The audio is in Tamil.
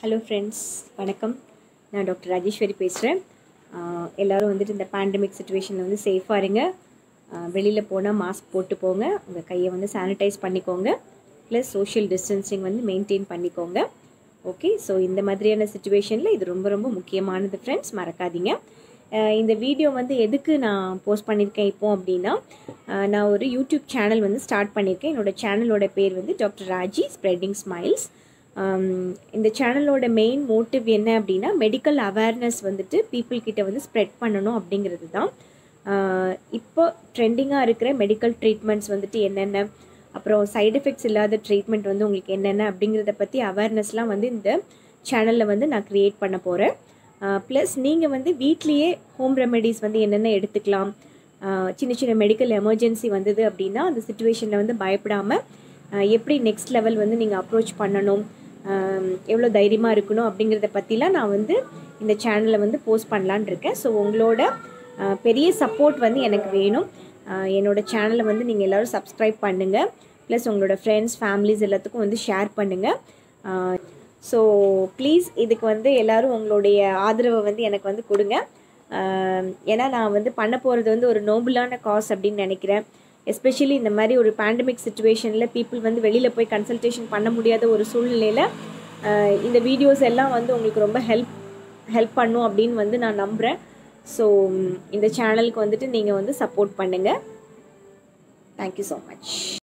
ஹலோ ஃப்ரெண்ட்ஸ் வணக்கம் நான் டாக்டர் ராஜேஸ்வரி பேசுகிறேன் எல்லோரும் வந்துட்டு இந்த பேண்டமிக் சுச்சுவேஷனில் வந்து சேஃபாக இருங்க வெளியில் போனால் மாஸ்க் போட்டு போங்க உங்கள் கையை வந்து சானிடைஸ் பண்ணிக்கோங்க ப்ளஸ் சோஷியல் டிஸ்டன்சிங் வந்து மெயின்டைன் பண்ணிக்கோங்க ஓகே ஸோ இந்த மாதிரியான சுச்சுவேஷனில் இது ரொம்ப ரொம்ப முக்கியமானது ஃப்ரெண்ட்ஸ் மறக்காதீங்க அஹ் இந்த வீடியோ வந்து எதுக்கு நான் போஸ்ட் பண்ணியிருக்கேன் இப்போ அப்படின்னா அஹ் நான் ஒரு யூடியூப் சேனல் வந்து ஸ்டார்ட் பண்ணியிருக்கேன் என்னோட சேனலோட பேர் வந்து டாக்டர் ராஜி ஸ்ப்ரெட்டிங் ஸ்மைல்ஸ் இந்த சேனலோட மெயின் மோட்டிவ் என்ன அப்படின்னா மெடிக்கல் அவேர்னஸ் வந்துட்டு பீப்புள் கிட்ட வந்து ஸ்ப்ரெட் பண்ணணும் அப்படிங்கிறது தான் அஹ் இப்போ ட்ரெண்டிங்காக இருக்கிற மெடிக்கல் ட்ரீட்மெண்ட்ஸ் வந்துட்டு என்னென்ன அப்புறம் சைடு எஃபெக்ட்ஸ் இல்லாத ட்ரீட்மெண்ட் வந்து உங்களுக்கு என்னென்ன அப்படிங்கிறத பற்றி அவேர்னஸ்லாம் வந்து இந்த சேனலில் வந்து நான் க்ரியேட் பண்ண போகிறேன் ப்ளஸ் நீங்கள் வந்து வீட்லேயே ஹோம் ரெமெடிஸ் வந்து என்னென்ன எடுத்துக்கலாம் ஆஹ் சின்ன சின்ன மெடிக்கல் எமர்ஜென்சி வந்தது அப்படின்னா அந்த சுச்சுவேஷனில் வந்து பயப்படாமல் எப்படி நெக்ஸ்ட் லெவல் வந்து நீங்கள் அப்ரோச் பண்ணணும் ஆஹ் எவ்வளோ தைரியமாக இருக்கணும் அப்படிங்கிறத பற்றிலாம் நான் வந்து இந்த சேனலில் வந்து போஸ்ட் பண்ணலான் இருக்கேன் ஸோ உங்களோட ஆஹ் பெரிய சப்போர்ட் வந்து எனக்கு வேணும் ஆஹ் என்னோட சேனலை வந்து நீங்கள் எல்லோரும் சப்ஸ்கிரைப் பண்ணுங்கள் ப்ளஸ் உங்களோட ஃப்ரெண்ட்ஸ் ஃபேமிலிஸ் எல்லாத்துக்கும் வந்து ஷேர் பண்ணுங்கள் ஸோ ப்ளீஸ் இதுக்கு வந்து எல்லோரும் உங்களுடைய ஆதரவை வந்து எனக்கு வந்து கொடுங்க ஆஹ் ஏன்னா நான் வந்து பண்ண போகிறது வந்து ஒரு நோபலான காஸ் அப்படின்னு நினைக்கிறேன் எஸ்பெஷலி இந்த மாதிரி ஒரு பேண்டமிக் சுச்சுவேஷனில் பீப்புள் வந்து வெளியில் போய் கன்சல்டேஷன் பண்ண முடியாத ஒரு சூழ்நிலையில் ஆஹ் இந்த வீடியோஸ் எல்லாம் வந்து உங்களுக்கு ரொம்ப ஹெல்ப் ஹெல்ப் பண்ணும் அப்படின்னு வந்து நான் நம்புகிறேன் ஸோ இந்த சேனலுக்கு வந்துட்டு நீங்கள் வந்து சப்போர்ட் பண்ணுங்கள் தேங்க்யூ ஸோ மச்